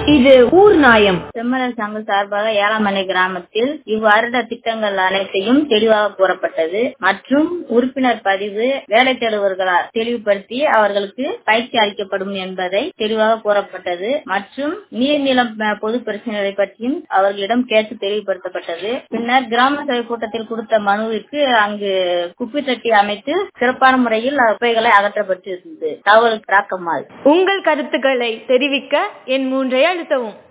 இது ஊர் நாயம் செம்மலர் சங்கம் சார்பாக ஏழாமலை கிராமத்தில் இவ்வருட திட்டங்கள் அனைத்தையும் தெளிவாக கூறப்பட்டது மற்றும் உறுப்பினர் பதிவு வேலை தேடுவர்களால் தெளிவுபடுத்தி அவர்களுக்கு பயிற்சி அளிக்கப்படும் என்பதை தெளிவாக கூறப்பட்டது மற்றும் நீர்நிலம் அஹ், பொது பிரச்சனைகளை பற்றியும் அவர்களிடம் கேட்டு தெளிவுபடுத்தப்பட்டது பின்னர் கிராம சபை கூட்டத்தில் கொடுத்த மனுவிற்கு அங்கு குப்பை தொட்டி அமைத்து சிறப்பான முறையில் குப்பைகளை அகற்றப்பட்டிருந்தது தகவலுக்கு ராக்கம்மாள் உங்கள் கருத்துக்களை தெரிவிக்க என் மூன்றை அழுத்தவும்